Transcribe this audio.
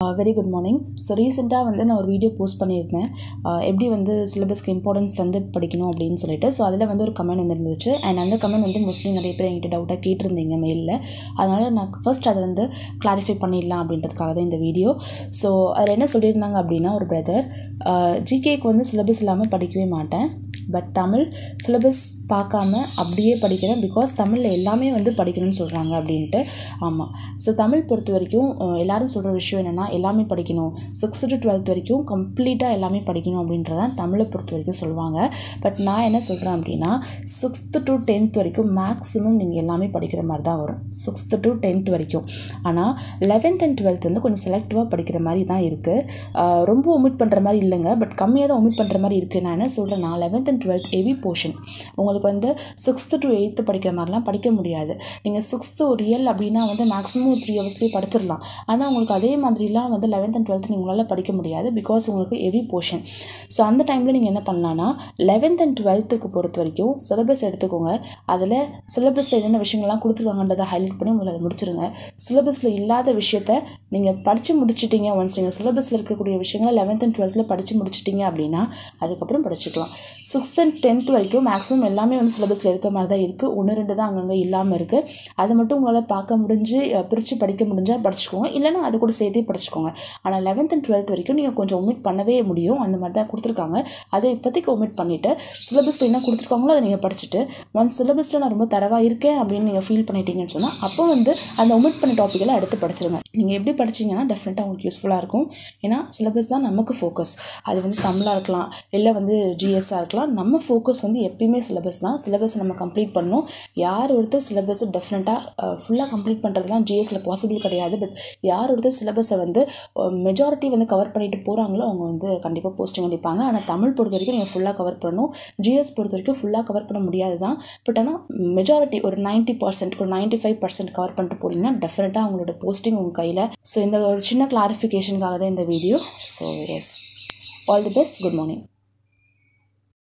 very good morning so ரீசெண்டாக வந்து நான் ஒரு வீடியோ போஸ்ட் பண்ணியிருந்தேன் அஹ் எப்படி வந்து சிலபஸ்க்கு இம்பார்ட்டன்ஸ் தந்து படிக்கணும் அப்படின்னு சொல்லிட்டு ஸோ அதில் வந்து ஒரு கமெண்ட் வந்துருந்துச்சு அண்ட் அந்த கமெண்ட் வந்து மோஸ்ட்லி நிறைய பேர் என்கிட்ட டவுட்டாக கேட்டிருந்தீங்க மெயிலில் அதனால் நான் ஃபர்ஸ்ட் அதை வந்து கிளாரிஃபை பண்ணிடலாம் அப்படின்றதுக்காக தான் இந்த வீடியோ ஸோ அதில் என்ன சொல்லியிருந்தாங்க அப்படின்னா ஒரு பிரதர் ஜிகேக்கு வந்து சிலபஸ் இல்லாமல் படிக்கவே மாட்டேன் பட் தமிழ் சிலபஸ் பார்க்காம அப்படியே படிக்கிறேன் பிகாஸ் தமிழில் எல்லாமே வந்து படிக்கணும்னு சொல்கிறாங்க அப்படின்ட்டு ஆமாம் ஸோ தமிழ் பொறுத்த வரைக்கும் அஹ், எல்லாரும் சொல்கிற விஷயம் என்னென்னா எல்லாமே படிக்கணும் சிக்ஸ்த்து டு டுவெல்த் வரைக்கும் கம்ப்ளீட்டாக எல்லாமே படிக்கணும் அப்படின்றதான் தமிழை பொறுத்த வரைக்கும் சொல்லுவாங்க பட் நான் என்ன சொல்கிறேன் அப்படின்னா சிக்ஸ்த்து டு டென்த் வரைக்கும் மேக்ஸிமம் நீங்கள் எல்லாமே படிக்கிற மாதிரி தான் வரும் சிக்ஸ்த்து டு டென்த் வரைக்கும் ஆனால் லெவன்த் அண்ட் டுவெல்த் வந்து கொஞ்சம் செலக்டிவாக படிக்கிற மாதிரி தான் இருக்குது ரொம்ப ஒமிட் பண்ணுற மாதிரி இல்லைங்க பட் கம்மியாக தான் ஒமிட் பண்ணுற மாதிரி இருக்குது நான் என்ன சொல்கிறேன்னா eleventh and twelfth heavy portion உங்களுக்கு வந்து சிக்ஸ்த்து டு எயித்து படிக்கிற மாதிரிலாம் படிக்க முடியாது நீங்கள் சிக்ஸ்த்து ஒரு ரியல் அப்படின்னா வந்து மேக்ஸிமம் த்ரீ ஹவர்ஸ்லேயே படிச்சிடலாம் ஆனால் உங்களுக்கு அதே மாதிரிலாம் வந்து லெவன்த் அண்ட் டுவெல்த் உங்களால் படிக்க முடியாது பிகாஸ் உங்களுக்கு ஹெவி போர்ஷன் ஸோ அந்த டைமில் நீங்கள் என்ன பண்ணலான்னா லெவன்த் அண்ட் டுவெல்த்துக்கு பொறுத்த வரைக்கும் சிலபஸ் எடுத்துக்கோங்க அதில் சிலபஸில் என்னென்ன விஷயங்கள்லாம் கொடுத்துருக்காங்கன்றதை ஹைலைட் பண்ணி முதல்ல அதை முடிச்சிருங்க சிலபஸில் இல்லாத விஷயத்த நீங்கள் படித்து முடிச்சிட்டீங்க ஒன்ஸ் நீங்கள் சிலபஸில் இருக்கக்கூடிய விஷயங்களை லெவன்த் அண்ட் டுவெல்த்தில் படித்து முடிச்சிட்டீங்க அப்படின்னா அதுக்கப்புறம் படிச்சுக்கலாம் சிக்ஸ்த் அண்ட் டென்த் வரைக்கும் மேக்ஸிமம் எல்லாமே வந்து சிலபஸில் இருக்க மாதிரி தான் இருக்குது ஒன்று ரெண்டு தான் அங்கங்கே இல்லாமல் இருக்குது அதை மட்டும் உங்களால் பார்க்க முடிஞ்சு அஹ், பிரித்து படிக்க முடிஞ்சால் படிச்சுக்கோங்க இல்லைனா அது கூட சேர்த்தே படிச்சுக்கோங்க ஆனால் லெவன்த் அண்ட் டுவெல்த் வரைக்கும் நீங்கள் கொஞ்சம் ஒமிட் பண்ணவே முடியும் அந்த மாதிரி தான் கொடுத்துருக்காங்க அதை இப்போதைக்கு ஒமிட் பண்ணிவிட்டு சிலபஸில் என்ன கொடுத்துருக்காங்களோ அதை நீங்கள் படிச்சுட்டு ஒன் சிலபஸில் நான் ரொம்ப தரவாக இருக்கேன் அப்படின்னு நீங்கள் ஃபீல் பண்ணிட்டீங்கன்னு சொன்னால் அப்போ வந்து அந்த ஒமிட் பண்ண டாப்பிக்கெல்லாம் எடுத்து படிச்சிருங்க நீங்கள் எப்படி படிச்சீங்கன்னா டெஃபினட்டாக உங்களுக்கு யூஸ்ஃபுல்லாக இருக்கும் ஏன்னா சிலபஸ் தான் நமக்கு ஃபோக்கஸ் அது வந்து தமிழாக இருக்கலாம் இல்லை வந்து ஜிஎஸ்ஸாக இருக்கலாம் நம்ம ஃபோக்கஸ் வந்து எப்பயுமே சிலபஸ் தான் சிலபஸ் நம்ம கம்ப்ளீட் பண்ணணும் யார் ஒருத்தர் சிலபஸை டெஃபினட்டாக ஃபுல்லாக கம்ப்ளீட் பண்ணுறதுலாம் ஜிஎஸ்சில் பாசிபிள் கிடையாது பட் யார் ஒருத்தர் சிலபஸை வந்து மெஜாரிட்டி வந்து கவர் பண்ணிட்டு போகிறாங்களோ அவங்க வந்து கண்டிப்பாக போஸ்டிங் அடிப்பாங்க ஆனால் தமிழ் பொறுத்த வரைக்கும் நீங்கள் ஃபுல்லாக கவர் பண்ணணும் ஜிஎஸ் பொறுத்த வரைக்கும் ஃபுல்லாக கவர் பண்ண முடியாது தான் பட் ஆனால் மெஜாரிட்டி ஒரு 90% பர்சன்ட் ஒரு 95% ஃபைவ் பர்சன்ட் கவர் பண்ணிட்டு போனீங்கன்னா டெஃபினட்டாக உங்களோட போஸ்டிங் உங்கள் கையில் ஸோ இந்த ஒரு சின்ன கிளாரிஃபிகேஷனுக்காக தான் இந்த video so yes all the best good morning